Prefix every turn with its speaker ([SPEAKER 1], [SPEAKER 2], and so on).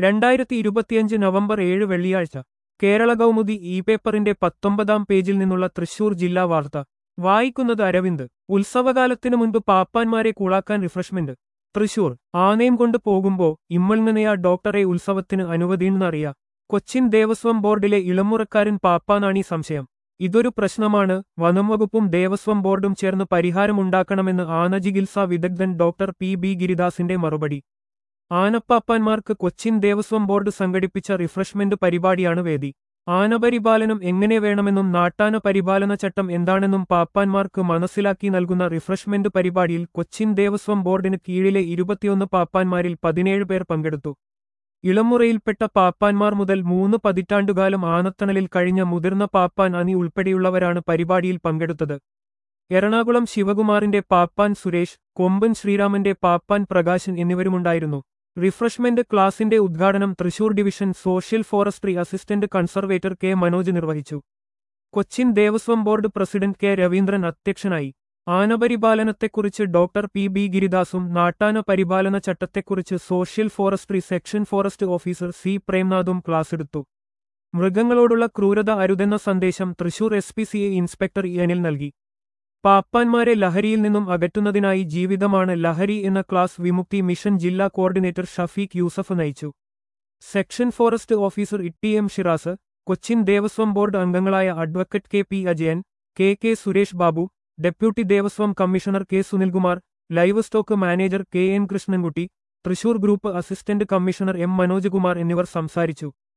[SPEAKER 1] രണ്ടായിരത്തി ഇരുപത്തിയഞ്ച് നവംബർ ഏഴ് വെള്ളിയാഴ്ച കേരള കൗമുദി ഇ പേപ്പറിന്റെ പത്തൊമ്പതാം പേജിൽ നിന്നുള്ള തൃശൂർ ജില്ലാ വാർത്ത വായിക്കുന്നത് അരവിന്ദ് ഉത്സവകാലത്തിനു മുൻപ് പാപ്പാന്മാരെ കൂളാക്കാൻ റിഫ്രഷ്മെന്റ് തൃശൂർ ആനയും കൊണ്ട് പോകുമ്പോ ഇമ്മൾങ്ങനെയ ഡോക്ടറെ ഉത്സവത്തിന് അനുവദിയെന്നറിയാ കൊച്ചിൻ ദേവസ്വം ബോർഡിലെ ഇളമുറക്കാരൻ പാപ്പാനാണീ സംശയം ഇതൊരു പ്രശ്നമാണ് വനംവകുപ്പും ദേവസ്വം ബോർഡും ചേർന്ന് പരിഹാരമുണ്ടാക്കണമെന്ന് ആനചികിത്സാ വിദഗ്ധൻ ഡോക്ടർ പി ബി ഗിരിദാസിന്റെ മറുപടി ആനപ്പാപ്പാന്മാർക്ക് കൊച്ചിൻ ദേവസ്വം ബോർഡ് സംഘടിപ്പിച്ച റിഫ്രഷ്മെന്റ് പരിപാടിയാണ് വേദി ആനപരിപാലനം എങ്ങനെ വേണമെന്നും നാട്ടാന പരിപാലന ചട്ടം എന്താണെന്നും പാപ്പാന്മാർക്ക് മനസ്സിലാക്കി നൽകുന്ന റിഫ്രഷ്മെന്റ് പരിപാടിയിൽ കൊച്ചിൻ ദേവസ്വം ബോർഡിന് കീഴിലെ ഇരുപത്തിയൊന്ന് പാപ്പാന്മാരിൽ പതിനേഴ് പേർ പങ്കെടുത്തു ഇളമുറയിൽപ്പെട്ട പാപ്പാന്മാർ മുതൽ മൂന്ന് പതിറ്റാണ്ടുകാലം ആനത്തണലിൽ കഴിഞ്ഞ മുതിർന്ന പാപ്പാൻ അനി ഉൾപ്പെടെയുള്ളവരാണ് പരിപാടിയിൽ പങ്കെടുത്തത് എറണാകുളം ശിവകുമാറിന്റെ പാപ്പാൻ സുരേഷ് കൊമ്പൻ ശ്രീരാമന്റെ പാപ്പാൻ പ്രകാശൻ എന്നിവരുമുണ്ടായിരുന്നു റിഫ്രഷ്മെന്റ് ക്ലാസിന്റെ ഉദ്ഘാടനം Thrissur division social forestry assistant conservator K Manoj നിർവഹിച്ചു Cochin Devaswom board president K Raveendran അധ്യക്ഷനായി ആനപരിപാലനത്തെക്കുറിച്ച് ഡോക്ടർ പി ബി ഗിരിദാസും നാട്ടാന പരിപാലന ചട്ടത്തെക്കുറിച്ച് social forestry section forest officer C പ്രേംനാഥും ക്ലാസെടുത്തു മൃഗങ്ങളോടുള്ള ക്രൂരത അരുതെന്ന സന്ദേശം Thrissur S P C A inspector E Anil നൽകി പാപ്പാന്മാരെ ലഹരിയിൽ നിന്നും അകറ്റുന്നതിനായി ജീവിതമാണ് ലഹരി എന്ന ക്ലാസ് വിമുക്തി മിഷൻ ജില്ലാ കോർഡിനേറ്റർ ഷഫീഖ് യൂസഫ് നയിച്ചു section forest officer Itty M Shiraz Cochin Devaswom board അംഗങ്ങളായ advocate K P Ajayan K K Suresh Babu deputy Devaswom commissioner K Sunilkumar livestock manager K N Krishnankutty Thrissur group assistant commissioner M Manojkumar എന്നിവർ സംസാരിച്ചു